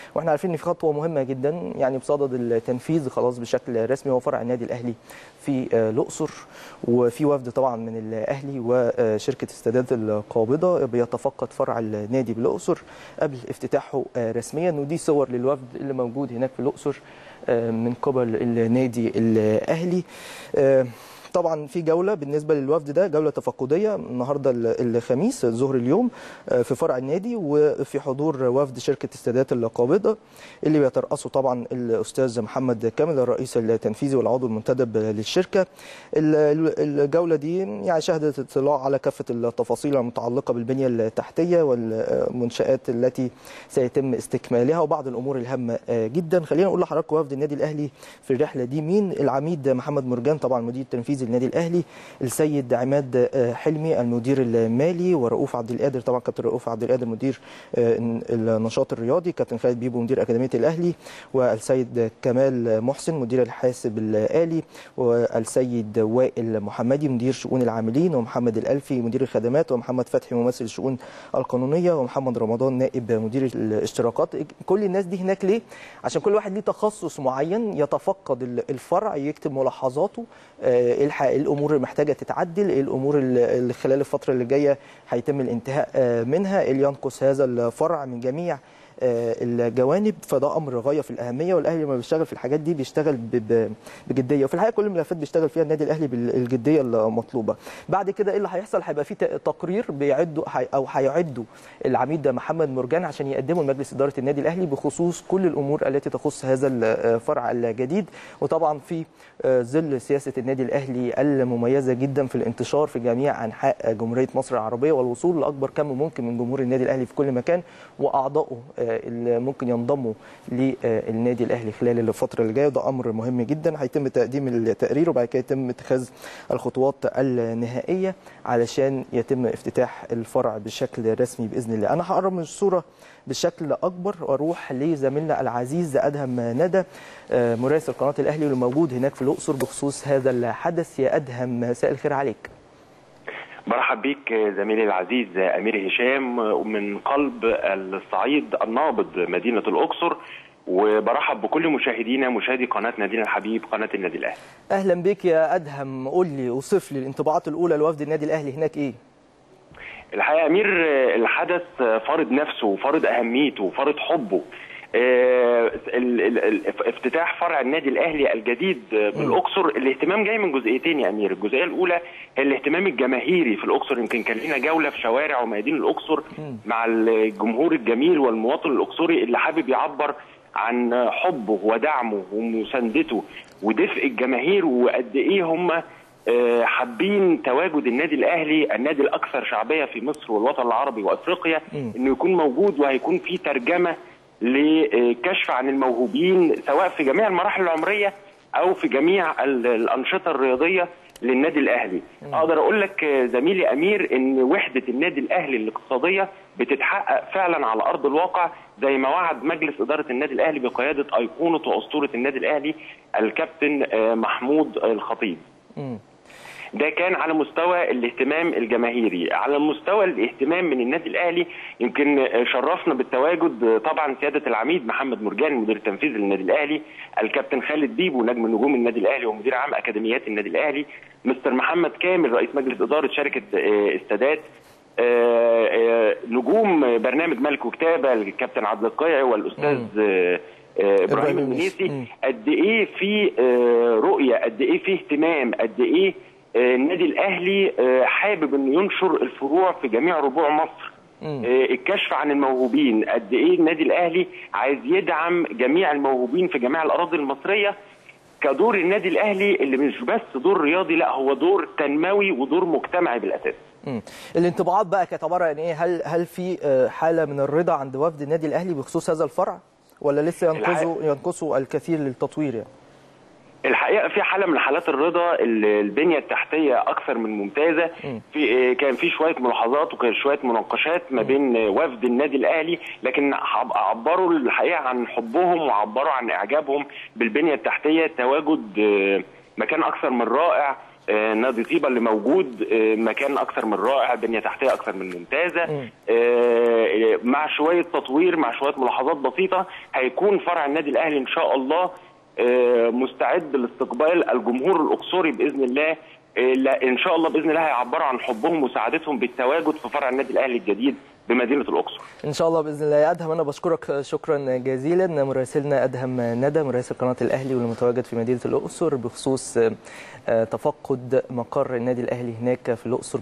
واحنا عارفين ان في خطوه مهمه جدا يعني بصدد التنفيذ خلاص بشكل رسمي هو فرع النادي الاهلي في الاقصر وفي وفد طبعا من الاهلي وشركه استادات القابضه بيتفقد فرع النادي بالاقصر قبل افتتاحه رسميا ودي صور للوفد اللي موجود هناك في الاقصر من قبل النادي الاهلي طبعا في جوله بالنسبه للوفد ده جوله تفقديه النهارده الخميس ظهر اليوم في فرع النادي وفي حضور وفد شركه استادات القابضه اللي بيترأسه طبعا الاستاذ محمد كامل الرئيس التنفيذي والعضو المنتدب للشركه الجوله دي يعني شهدت اطلاع على كافه التفاصيل المتعلقه بالبنيه التحتيه والمنشات التي سيتم استكمالها وبعض الامور الهامه جدا خلينا نقول لحضراتكم وفد النادي الاهلي في الرحله دي مين العميد محمد مرجان طبعا مدير التنفيذي النادي الاهلي السيد عماد حلمي المدير المالي ورؤوف عبد القادر طبعا كابتن رؤوف عبد القادر مدير النشاط الرياضي كابتن خالد بيبو مدير اكاديميه الاهلي والسيد كمال محسن مدير الحاسب الالي والسيد وائل محمدي مدير شؤون العاملين ومحمد الالفي مدير الخدمات ومحمد فتحي ممثل الشؤون القانونيه ومحمد رمضان نائب مدير الاشتراكات كل الناس دي هناك ليه عشان كل واحد ليه تخصص معين يتفقد الفرع يكتب ملاحظاته ايه الامور اللي محتاجه تتعدل ايه الامور اللي خلال الفتره اللي جايه هيتم الانتهاء منها ايه اللي ينقص هذا الفرع من جميع الجوانب فده امر غايه في الاهميه والاهلي لما بيشتغل في الحاجات دي بيشتغل بجديه وفي الحقيقه كل الملفات بيشتغل فيها النادي الاهلي بالجديه المطلوبه بعد كده ايه اللي هيحصل هيبقى في تقرير بيعدوا او هيعدوا العميد محمد مرجان عشان يقدمه لمجلس اداره النادي الاهلي بخصوص كل الامور التي تخص هذا الفرع الجديد وطبعا في ظل سياسه النادي الاهلي المميزه جدا في الانتشار في جميع انحاء جمهوريه مصر العربيه والوصول لاكبر كم ممكن من جمهور النادي الاهلي في كل مكان واعضائه اللي ممكن ينضموا للنادي الاهلي خلال الفتره اللي جايه وده امر مهم جدا هيتم تقديم التقرير وبعد كده يتم اتخاذ الخطوات النهائيه علشان يتم افتتاح الفرع بشكل رسمي باذن الله انا هقرب من الصوره بشكل اكبر واروح لزميلنا العزيز ادهم ندى مراسل قناه الاهلي واللي موجود هناك في الاقصر بخصوص هذا الحدث يا ادهم مساء الخير عليك برحب بيك زميلي العزيز امير هشام من قلب الصعيد النابض مدينه الاقصر وبرحب بكل مشاهدينا مشاهدي قناه نادينا الحبيب قناه النادي الاهلي. اهلا بك يا ادهم قول لي اوصف لي الانطباعات الاولى لوفد النادي الاهلي هناك ايه؟ الحقيقه امير الحدث فرض نفسه وفرض اهميته وفرض حبه افتتاح فرع النادي الاهلي الجديد بالاقصر الاهتمام جاي من جزئيتين يا امير الجزئيه الاولى هي الاهتمام الجماهيري في الاقصر يمكن كان لنا جوله في شوارع وميادين الاقصر مع الجمهور الجميل والمواطن الاقصري اللي حابب يعبر عن حبه ودعمه ومساندته ودفء الجماهير وقد ايه هم حابين تواجد النادي الاهلي النادي الاكثر شعبيه في مصر والوطن العربي وافريقيا انه يكون موجود وهيكون في ترجمه لكشف عن الموهوبين سواء في جميع المراحل العمريه او في جميع الانشطه الرياضيه للنادي الاهلي م. اقدر اقول لك زميلي امير ان وحده النادي الاهلي الاقتصاديه بتتحقق فعلا على ارض الواقع زي ما وعد مجلس اداره النادي الاهلي بقياده ايقونه واسطوره النادي الاهلي الكابتن محمود الخطيب م. ده كان على مستوى الاهتمام الجماهيري على مستوى الاهتمام من النادي الاهلي يمكن شرفنا بالتواجد طبعا سياده العميد محمد مرجان المدير التنفيذي للنادي الاهلي الكابتن خالد بيبو نجم نجوم النادي الاهلي ومدير عام اكاديميات النادي الاهلي مستر محمد كامل رئيس مجلس اداره شركه استادات نجوم برنامج ملك وكتابه الكابتن عبد القيعي والاستاذ ابراهيم المنيسي قد ايه في رؤيه قد ايه في اهتمام قد ايه النادي الاهلي حابب انه ينشر الفروع في جميع ربوع مصر الكشف عن الموهوبين قد ايه النادي الاهلي عايز يدعم جميع الموهوبين في جميع الاراضي المصريه كدور النادي الاهلي اللي مش بس دور رياضي لا هو دور تنموي ودور مجتمعي بالاساس مم. الانطباعات بقى كانت عباره عن ايه هل هل في حاله من الرضا عند وفد النادي الاهلي بخصوص هذا الفرع ولا لسه ينقصه ينقصه الكثير للتطوير يعني الحقيقه في حاله من حالات الرضا البنيه التحتيه اكثر من ممتازه في كان في شويه ملاحظات وكان شويه مناقشات ما بين وفد النادي الاهلي لكن عبروا الحقيقه عن حبهم وعبروا عن اعجابهم بالبنيه التحتيه تواجد مكان اكثر من رائع آه، نادي طيبه اللي موجود آه، مكان اكثر من رائع بنيه تحتيه اكثر من ممتازه آه، مع شويه تطوير مع شويه ملاحظات بسيطه هيكون فرع النادي الاهلي ان شاء الله آه، مستعد لاستقبال الجمهور الاقصري باذن الله آه، لا ان شاء الله باذن الله هيعبروا عن حبهم وسعادتهم بالتواجد في فرع النادي الاهلي الجديد بمدينه الاقصر ان شاء الله باذن الله يا ادهم انا بشكرك شكرا جزيلا مراسلنا ادهم ندى مراسل قناه الاهلي والمتواجد في مدينه الاقصر بخصوص آه، تفقد مقر النادي الاهلي هناك في الاقصر